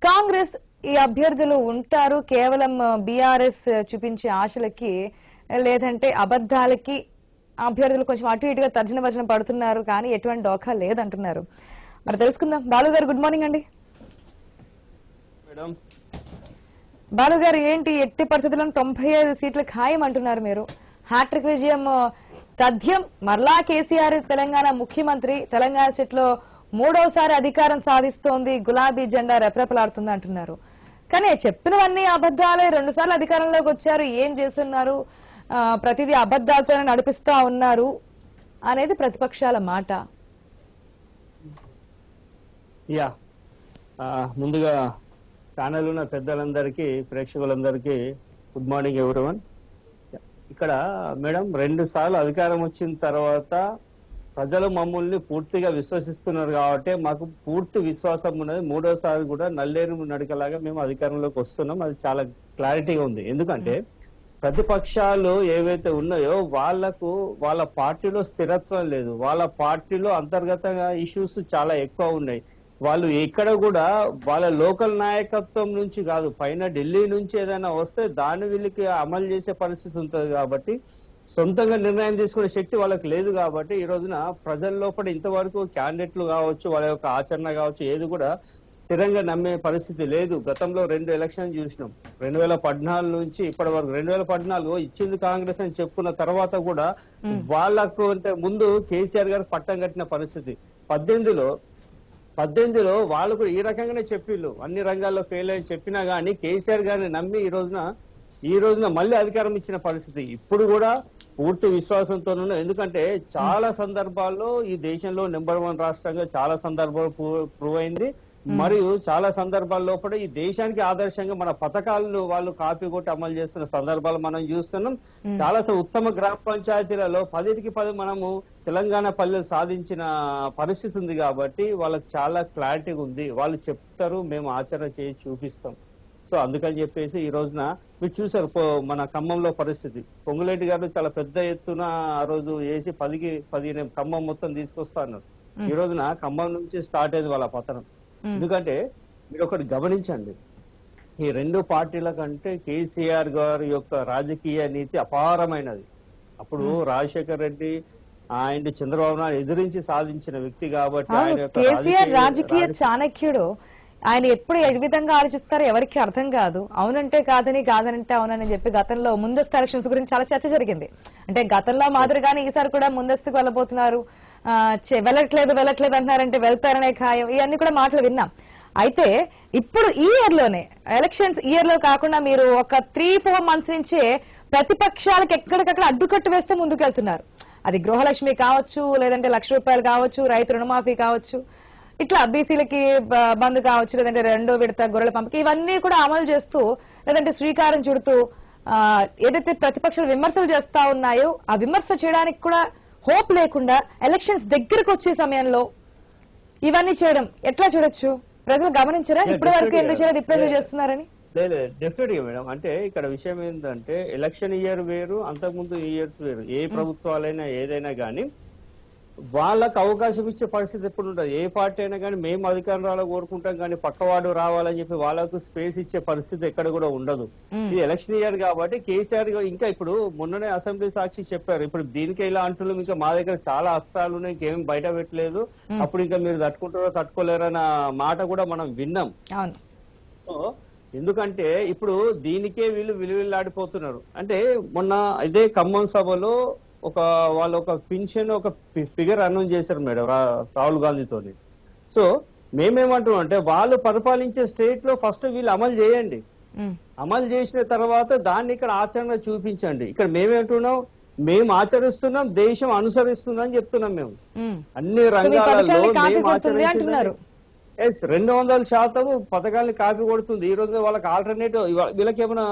కాంగ్రెస్ ఈ అభ్యర్థులు ఉంటారు కేవలం బీఆర్ఎస్ చూపించే ఆశలకి లేదంటే అబద్ధాలకి అభ్యర్థులు కొంచెం అటు ఇటుగా తర్జన భజన పడుతున్నారు కానీ ఎటువంటి డోకా లేదంటున్నారు మరి తెలుసుకుందాం బాలు గారు గుడ్ మార్నింగ్ అండి మేడం బాలు గారు ఏంటి ఎట్టి పరిస్థితుల్లో తొంభై ఐదు సీట్లు ఖాయం అంటున్నారు మీరు హ్యాట్రిక్ విజయం ఆ, తథ్యం మరలా కేసీఆర్ తెలంగాణ ముఖ్యమంత్రి తెలంగాణ స్టేట్ లో మూడోసారి అధికారం సాధిస్తోంది గులాబీ జెండా రెపరెపలాడుతుంది అంటున్నారు కానీ చెప్పినవన్నీ అబద్ధాలే రెండు సార్లు అధికారంలోకి వచ్చారు ఏం చేస్తున్నారు ఆ, ప్రతిదీ అబద్ధాలతోనే నడిపిస్తా ఉన్నారు అనేది ప్రతిపక్షాల మాట యా ఆ, ముందుగా ఛానల్ ఉన్న పెద్దలందరికీ ప్రేక్షకులందరికీ గుడ్ మార్నింగ్ ఎవరివన్ ఇక్కడ మేడం రెండు సార్లు అధికారం వచ్చిన తర్వాత ప్రజలు మమ్మల్ని పూర్తిగా విశ్వసిస్తున్నారు కాబట్టి మాకు పూర్తి విశ్వాసం ఉన్నది మూడోసారి కూడా నల్లేరు నడికలాగా మేము అధికారంలోకి వస్తున్నాం అది చాలా క్లారిటీగా ఉంది ఎందుకంటే ప్రతిపక్షాలు ఏవైతే ఉన్నాయో వాళ్లకు వాళ్ళ పార్టీలో స్థిరత్వం లేదు వాళ్ళ పార్టీలో అంతర్గతంగా ఇష్యూస్ చాలా ఎక్కువ ఉన్నాయి వాళ్ళు ఎక్కడ కూడా వాళ్ళ లోకల్ నాయకత్వం నుంచి కాదు పైన ఢిల్లీ నుంచి ఏదైనా వస్తే దాన్ని వీళ్ళకి అమలు చేసే పరిస్థితి ఉంటుంది కాబట్టి సొంతంగా నిర్ణయం తీసుకునే శక్తి వాళ్ళకి లేదు కాబట్టి ఈ రోజున ప్రజల లోపల ఇంతవరకు క్యాండిడేట్లు కావచ్చు వాళ్ళ యొక్క ఆచరణ కావచ్చు ఏది కూడా స్థిరంగా నమ్మే పరిస్థితి లేదు గతంలో రెండు ఎలక్షన్ చూసినాం రెండు వేల పద్నాలుగు నుంచి ఇప్పటి వరకు రెండు వేల పద్నాలుగు ఇచ్చింది కాంగ్రెస్ అని చెప్పుకున్న తర్వాత కూడా వాళ్ళకు అంటే ముందు కేసీఆర్ గారు పట్టం కట్టిన పరిస్థితి పద్దెనిమిదిలో పద్దెనిమిదిలో వాళ్ళు కూడా ఈ రకంగానే చెప్పిళ్ళు అన్ని రంగాల్లో ఫెయిల్ అని చెప్పినా గానీ కేసీఆర్ గారిని నమ్మి ఈ రోజున ఈ రోజున మళ్ళీ అధికారం ఇచ్చిన పరిస్థితి ఇప్పుడు కూడా పూర్తి విశ్వాసంతో ఉన్నాం ఎందుకంటే చాలా సందర్భాల్లో ఈ దేశంలో నెంబర్ వన్ రాష్ట్రంగా చాలా సందర్భాలు ప్రూవ్ అయింది మరియు చాలా సందర్భాల్లో కూడా ఈ దేశానికి ఆదర్శంగా మన పథకాలను వాళ్ళు కాపీ కొట్టి అమలు చేస్తున్న సందర్భాలు మనం చూస్తున్నాం చాలా స- ఉత్తమ గ్రామ పంచాయతీలలో పదిటికి పది మనము తెలంగాణ పల్లెలు సాధించిన పరిస్థితి ఉంది కాబట్టి వాళ్ళకి చాలా క్లారిటీ ఉంది వాళ్ళు చెప్తారు మేము ఆచరణ చేసి చూపిస్తాం సో అందుకని చెప్పేసి ఈ రోజున మీరు చూసారు పో- మన ఖమ్మంలో పరిస్థితి పొంగులేటి గారు చాలా పెద్ద ఎత్తున ఆ రోజు వేసి పదికి పదిహేను ఖమ్మం మొత్తం తీసుకొస్తా అన్నారు ఈ రోజున ఖమ్మం నుంచి స్టార్ట్ అయింది వాళ్ళ పతనం ఎందుకంటే మీరు ఒకటి గమనించండి ఈ రెండు పార్టీల కంటే కేసీఆర్ గారి యొక్క రాజకీయ నీతి అపారమైనది అప్పుడు రాజశేఖర్ రెడ్డి ఆయన చంద్రబాబు నాయుడు ఎదిరించి సాధించిన వ్యక్తి కాబట్టి ఆయన అవును యొక్క కేసీఆర్ రాజకీయ రాజకీయ- చాణక్యుడు ఆయన ఎప్పుడు ఏ విధంగా ఆలోచిస్తారో ఎవరికి అర్థం కాదు అవునంటే కాదని కాదనంటే అవునని చెప్పి గతంలో ముందస్తు ఎలక్షన్స్ గురించి చాలా చర్చ జరిగింది అంటే గతంలో మాదిరిగానే ఈసారి కూడా ముందస్తుకు వెళ్ళబోతున్నారు ఆ, చె- వెళ్ళట్లేదు వెళ్ళట్లేదు అంటున్నారంటే వెళ్తారనే ఖాయం ఇవన్నీ కూడా మాటలు విన్నాం అయితే ఇప్పుడు ఈ ఇయర్ లోనే ఎలక్షన్స్ ఇయర్ లో కాకుండా మీరు ఒక త్రీ ఫోర్ మంత్స్ నుంచే ప్రతిపక్షాలకు ఎక్కడికక్కడ అడ్డుకట్టు వేస్తే ముందుకెళ్తున్నారు అది గృహలక్ష్మి కావచ్చు లేదంటే లక్ష రూపాయలు కావచ్చు రైతు రుణమాఫీ కావచ్చు ఇట్లా బీసీలకి బ- బంద్ కావచ్చు లేదంటే రెండో విడత గొర్రెల పంపకి ఇవన్నీ కూడా అమలు చేస్తూ లేదంటే శ్రీకారం చుడుతూ ఆ, ఏదైతే ప్రతిపక్షాలు విమర్శలు చేస్తా ఉన్నాయో ఆ విమర్శ చేయడానికి కూడా హోప్ లేకుండా ఎలక్షన్స్ దగ్గరకు వచ్చే సమయంలో ఇవన్నీ చేయడం ఎట్లా చూడొచ్చు ప్రజలు గమనించరా Yeah, ఇప్పటి వరకు definitely. ఎందుకు చేయలేదు ఇప్పుడు ఎందుకు Yeah. చేస్తున్నారని లేదు డెఫినెట్ గా మేడం అంటే ఇక్కడ విషయం ఏంటంటే ఎలక్షన్ ఇయర్ వేరు అంతకుముందు ఇయర్స్ వేరు ఏ ప్రభుత్వాలైనా ఏదైనా కానీ వాళ్ళకు అవకాశం ఇచ్చే పరిస్థితి ఎప్పుడు ఉంటుంది ఏ పార్టీ అయినా కానీ మేము అధికారం రావాలని కోరుకుంటాం కానీ పక్కవాడు రావాలని చెప్పి వాళ్ళకు స్పేస్ ఇచ్చే పరిస్థితి ఎక్కడ కూడా ఉండదు ఇది ఎలక్షన్ ఇయర్ కాబట్టి కేసీఆర్ గారు ఇంకా ఇప్పుడు మొన్ననే అసెంబ్లీ సాక్షి చెప్పారు ఇప్పుడు దీనికి ఇలా అంటున్నాం ఇంకా మా దగ్గర చాలా అస్త్రాలు ఉన్నాయి ఇంకేం బయట పెట్టలేదు అప్పుడు ఇంకా మీరు తట్టుకుంటారో తట్టుకోలేరన్న మాట కూడా మనం విన్నాం అవును సో ఎందుకంటే ఇప్పుడు దీనికే వీళ్ళు విలువిల్లాడిపోతున్నారు అంటే మొన్న ఇదే ఖమ్మం సభలో ఒక వాళ్ళు ఒక పింఛన్ ఒక ఫిగర్ అనౌన్స్ చేశారు మేడం రా- రాహుల్ గాంధీతోని సో మేమేమంటున్నాం అంటే వాళ్ళు పరిపాలించే స్టేట్ లో ఫస్ట్ వీళ్ళు అమలు చేయండి ఉమ్. అమలు చేసిన తర్వాత దాన్ని ఇక్కడ ఆచరణ చూపించండి ఇక్కడ మేమేంటున్నాం మేము ఆచరిస్తున్నాం దేశం అనుసరిస్తుందని చెప్తున్నాం మేము ఉమ్. అన్ని సో మీ రంగాలలో పథకాన్ని కాపీ మేము కొడుతుంది ఆచరించిందని- అంటున్నారు ఎస్ రెండు వందల శాతం పథకాలని కాపీ కొడుతుంది ఈ రోజు వాళ్ళకి ఆల్టర్నేటివ్ వీళ్ళకి ఏమైనా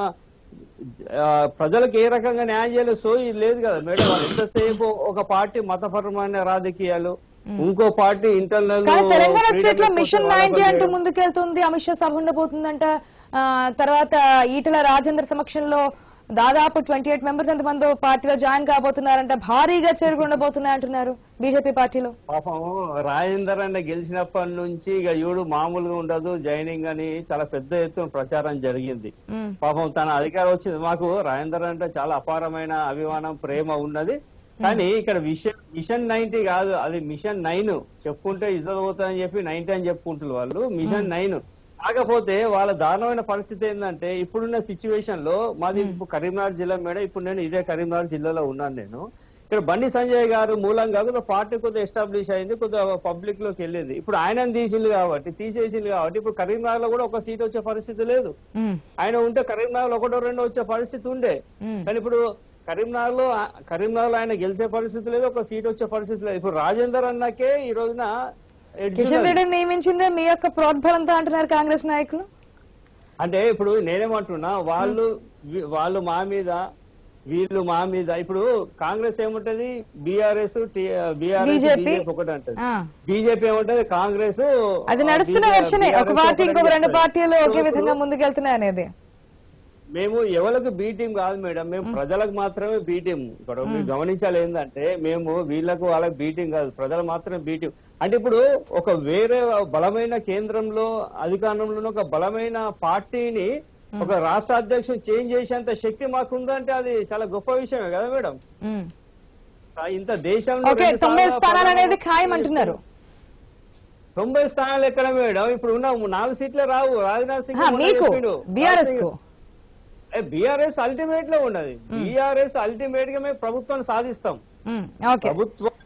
ఆ, ప్రజలకు ఏ రకంగా న్యాయం చేయలేదు సో ఇది లేదు కదా మేడం వాళ్ళు ఎంతసేపు ఒక పార్టీ మతపరమైన రాజకీయాలు ఇంకో పార్టీ ఇంటర్నల్ కానీ తెలంగాణ స్టేట్ లో మిషన్ నైన్టీ అంటూ ముందుకెళ్తుంది అమిత్ షా సభ ఉండబోతుందంట ఆ, తర్వాత ఈటల రాజేంద్ర సమక్షంలో దాదాపు ట్వంటీ ఎయిట్ మెంబర్స్ ఎంతమంది పార్టీలో జాయిన్ కాబోతున్నారంట భారీగా చేరుకుండబోతున్నాయి అంటున్నారు బీజేపీ పార్టీలో పాపం రాజేందర్ అన్న గెలిచినప్పటి నుంచి ఇక ఈవిడు మామూలుగా ఉండదు జాయినింగ్ అని చాలా పెద్ద ఎత్తున ప్రచారం జరిగింది ఉమ్, పాపం తన అధికారం వచ్చింది మాకు రాజేందర్ అంటే చాలా అపారమైన అభిమానం ప్రేమ ఉన్నది కానీ ఇక్కడ విషన్ మిషన్ నైన్టీ కాదు అది మిషన్ నైన్ చెప్పుకుంటే ఇజ్జత్ పోతుందని చెప్పి నైన్టీ అని చెప్పుకుంటున్నారు వాళ్ళు మిషన్ నైన్ కాకపోతే వాళ్ళ దారుణమైన పరిస్థితి ఏంటంటే ఇప్పుడున్న సిచ్యువేషన్ లో మాది ఇప్పుడు కరీంనగర్ జిల్లా మేడం ఇప్పుడు నేను ఇదే కరీంనగర్ జిల్లాలో ఉన్నాను నేను ఇక్కడ బండి సంజయ్ గారు మూలంగా కొద్దిగా పార్టీ కొద్దిగా ఎస్టాబ్లిష్ అయింది కొద్దిగా పబ్లిక్ లోకి వెళ్ళింది ఇప్పుడు ఆయన తీసిండు కాబట్టి తీసేసిండు కాబట్టి ఇప్పుడు కరీంనగర్ లో కూడా ఒక సీట్ వచ్చే పరిస్థితి లేదు ఉమ్, ఆయన ఉంటే కరీంనగర్ లో ఒకటో రెండో వచ్చే పరిస్థితి ఉండే ఉమ్. కానీ ఇప్పుడు కరీంనగర్ లో కరీంనగర్ లో ఆయన గెలిచే పరిస్థితి లేదు ఒక సీట్ వచ్చే పరిస్థితి లేదు ఇప్పుడు రాజేందర్ అన్నకే ఈ రోజున edge కిషన్ ఉన్నది. రెడ్డిని నియమించిందే మీ యొక్క ప్రోద్బలంతో అంటున్నారు కాంగ్రెస్ నాయకులు అంటే ఇప్పుడు నేనేమంటున్నా వాళ్ళు వీ- వాళ్ళు మా మీద వీళ్ళు మా మీద ఇప్పుడు కాంగ్రెస్ ఏముంటది బీఆర్ఎస్ బీఆర్ఎస్ BJP. బీజేపీ ఒకటి అంటది ఆ. బీజేపీ ఏముంటది కాంగ్రెస్ అది నడుస్తున్న బీ- వెర్షనే ఒక BRS పార్టీ ఇంకొక రెండు చెప్తది. పార్టీలు ఒకే ఇప్పుడు విధంగా ముందుకెళ్తున్నాయి అనేది మేము ఎవరికి బీ టీం కాదు మేడం మేము ప్రజలకు మాత్రమే బీ టీం ఇక్కడ మీరు గమనించాలి ఏంటంటే మేము వీళ్ళకు వాళ్ళకి బీ టీం కాదు ప్రజలు మాత్రమే బీ టీం అంటే ఇప్పుడు ఒక వేరే బలమైన కేంద్రంలో అధికారంలో ఒక బలమైన పార్టీని ఒక రాష్ట్ర అధ్యక్షుడు చేంజ్ చేసేంత శక్తి మాకు ఉందంటే అది చాలా గొప్ప విషయమే కదా మేడం ఉమ్. ఇంత దేశంలో ఓకే రెండు తొంభై సార్లు స్థానాలు అనేది ప్రధాని- ఖాయం అంటున్నారు తొంభై స్థానాలు ఎక్కడ మేడం ఇప్పుడు ఉన్న నాలుగు సీట్లే రావు రాజ్నాథ్ సింగ్ ఆ, మొన్న మీకు చెప్పిండు. బీఆర్ఎస్ కు బీఆర్ఎస్ అల్టిమేట్ లో ఉన్నది బీఆర్ఎస్ అల్టిమేట్ గా మేము ప్రభుత్వాన్ని సాధిస్తాం ఉమ్, ఓకే ప్రభుత్వం